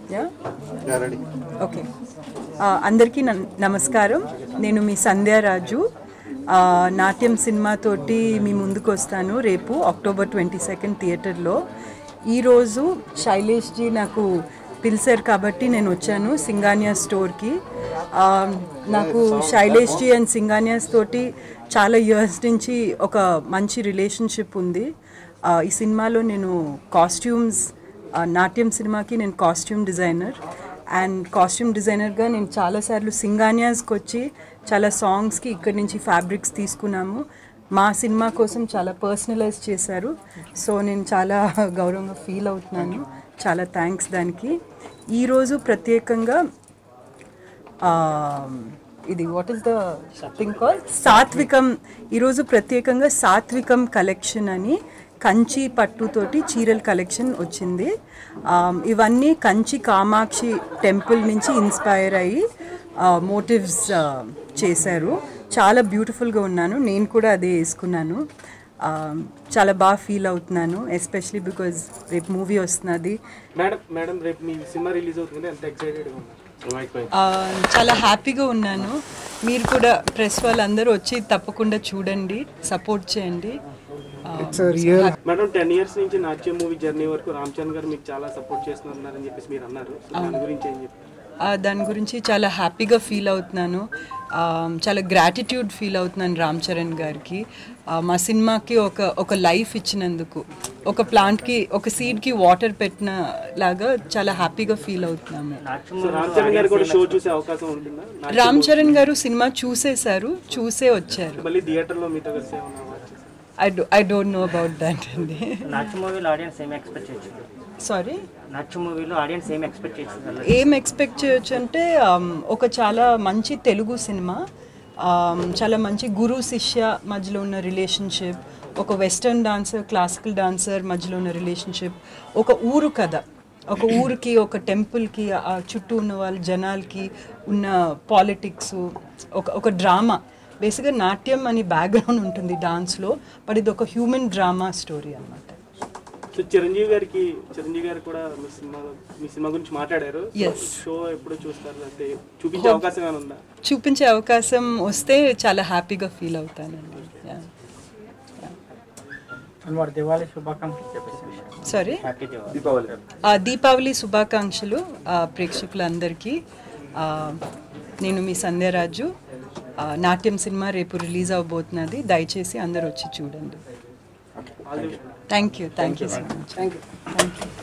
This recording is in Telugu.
యా రెడీ ఓకే ఆ, అందరికీ నన్- నమస్కారం నేను మీ సంధ్యారాజు ఆ, నాట్యం సినిమాతోటి మీ ముందుకు వస్తాను రేపు అక్టోబర్ ట్వంటీ సెకండ్ థియేటర్లో ఈరోజు శైలేష్ జీ నాకు పిలిచారు కాబట్టి నేను వచ్చాను సింగానియా స్టోర్కి ఆ, నాకు శైలేష్ జీ అండ్ సింగానియాస్ తోటి చాలా ఇయర్స్ నుంచి ఒక మంచి రిలేషన్షిప్ ఉంది ఆ, ఈ సినిమాలో నేను కాస్ట్యూమ్స్ ఆ, నాట్యం సినిమాకి నేను కాస్ట్యూమ్ డిజైనర్ అండ్ కాస్ట్యూమ్ డిజైనర్గా నేను చాలాసార్లు సింగానియాస్కి వచ్చి చాలా సాంగ్స్కి ఇక్కడి నుంచి ఫ్యాబ్రిక్స్ తీసుకున్నాము మా సినిమా కోసం చాలా పర్సనలైజ్ చేశారు సో నేను చాలా గౌరవంగా ఫీల్ అవుతున్నాను చాలా థ్యాంక్స్ దానికి ఈరోజు ప్రత్యేకంగా ఆ, ఇది what is the thing call సాత్వికం ఈరోజు ప్రత్యేకంగా సాత్వికం కలెక్షన్ అని కంచి పట్టుతోటి చీరల కలెక్షన్ వచ్చింది ఆ, ఇవన్నీ కంచి కామాక్షి టెంపుల్ నుంచి ఇన్స్పైర్ అయ్యి మోటివ్స్ చేశారు చాలా బ్యూటిఫుల్గా ఉన్నాను నేను కూడా అదే వేసుకున్నాను ఆ, చాలా బాగా ఫీల్ అవుతున్నాను ఎస్పెషలీ బికాజ్ రేపు మూవీ వస్తున్నది మేడం మేడం రేపు మీ సినిమా రిలీజ్ అవుతుంది ఎంత ఎక్సైటెడ్గా ఉన్నారు ఆ, చాలా హ్యాపీగా ఉన్నాను మీరు కూడా ప్రెస్ వాళ్ళందరూ వచ్చి తప్పకుండా చూడండి సపోర్ట్ చేయండి ఆ, మేడం టెన్ ఇయర్స్ నుంచి నాట్యం మూవీ జర్నీ వరకు రామ్ చరణ్ గారు మీకు చాలా సపోర్ట్ చేస్తున్నారని చెప్పేసి మీరు అన్నారు సో దాని గురించి ఏం చెప్తారు ఆ, దాని గురించి చాలా హ్యాపీగా ఫీల్ అవుతున్నాను ఆ, చాలా గ్రాటిట్యూడ్ ఫీల్ అవుతున్నాను రామ్ చరణ్ గారికి ఆ, మా సినిమాకి ఒక ఒక లైఫ్ ఇచ్చినందుకు ఒక ప్లాంట్కి ఒక సీడ్కి వాటర్ పెట్టిన లాగా చాలా హ్యాపీగా ఫీల్ అవుతున్నాము సో రామ్ చరణ్ గారు కూడా షో చూసే అవకాశం ఉంటుందా నా- రామ్ చరణ్ గారు సినిమా చూసేశారు చూసే వచ్చారు మళ్ళీ థియేటర్లో మీతో కలిసి ఏమన్నా watch చేశారా? I do I don't know about that అండి నాచు మూవీలో ఆడియన్స్ ఏం ఎక్స్పెక్ట్ చేయొచ్చు సారీ నాచు మూవీలో ఆడియన్స్ ఏం ఎక్స్పెక్ట్ చేయొచ్చు ఏం ఎక్స్పెక్ట్ చేయొచ్చు అంటే um, ఒక చాలా మంచి తెలుగు సినిమా um, చాలా మంచి గురు శిష్య మధ్యలో ఉన్న రిలేషన్షిప్ ఒక వెస్టర్న్ డాన్సర్ క్లాసికల్ డాన్సర్ మధ్యలో ఉన్న రిలేషన్షిప్ ఒక ఊరు కథ ఒక ఊరికి ఒక టెంపుల్కి ఆ చుట్టూ ఉన్న వాళ్ళ జనాలకి ఉన్న పాలిటిక్స్ ఒక ఒక డ్రామా బేసిక్గా నాట్యం అని బ్యాక్గ్రౌండ్ ఉంటుంది డాన్స్లో బట్ ఇది ఒక హ్యూమన్ డ్రామా స్టోరీ అన్నమాట సో చిరంజీవి గారికి చిరంజీవి గారు కూడా మీ సినిమా మీ సినిమా గురించి మాట్లాడారు Yes. షో ఎప్పుడు చూస్తారు అంటే చూపించే అవకాశం ఏమైనా ఉందా చూపించే అవకాశం వస్తే చాలా హ్యాపీగా ఫీల్ అవుతానండి వాడు దివాళీ శుభాకాంక్షలు చెప్పేసి సారీ హ్యాపీ దివాళీ దీపావళి శుభాకాంక్షలు ఆ, ప్రేక్షకులందరికీ ఆ, నేను మీ సంధ్యారాజు ఆ, నాట్యం సినిమా రేపు రిలీజ్ అవబోతున్నది దయచేసి అందరు వచ్చి చూడండి all the thank you thank you so much thank you